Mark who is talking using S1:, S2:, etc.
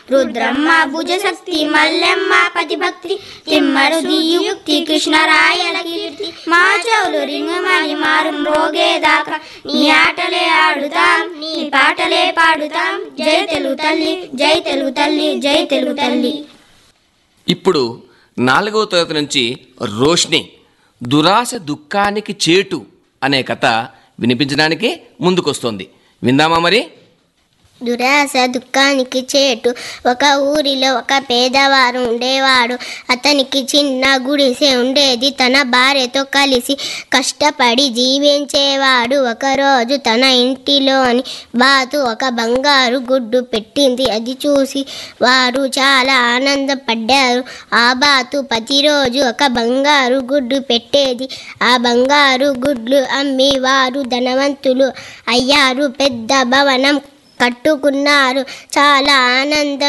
S1: రుద్రమ్మ భుజశక్తి మల్లెమ్మ పతిభక్తి తిమ్మరు యుక్తి కృష్ణరాయల కీర్తి మా చెవులు రింగమని మారు రోగేదాకా నీ ఆటలే ఆడుతాం నీ పాటలే పాడుతాం జై తెలుగు తల్లి జై తెలుగు తల్లి జై తెలుగు తల్లి
S2: ఇప్పుడు నాలుగవ తరగతి నుంచి రోష్ని దురాశ దుఃఖానికి చేటు అనే కథ వినిపించడానికి ముందుకొస్తోంది విందామా మరి
S3: దురాశ దుఃఖానికి చేటు ఒక ఊరిలో ఒక పేదవారు ఉండేవాడు అతనికి చిన్న గుడిసె ఉండేది తన భార్యతో కలిసి కష్టపడి జీవించేవాడు ఒకరోజు తన ఇంటిలోని బాతు ఒక బంగారు గుడ్డు పెట్టింది అది చూసి వారు చాలా ఆనందపడ్డారు ఆ బాతు ప్రతిరోజు ఒక బంగారు గుడ్డు పెట్టేది ఆ బంగారు గుడ్లు అమ్మి వారు ధనవంతులు అయ్యారు పెద్ద భవనం కట్టుకున్నారు చాలా ఆనందం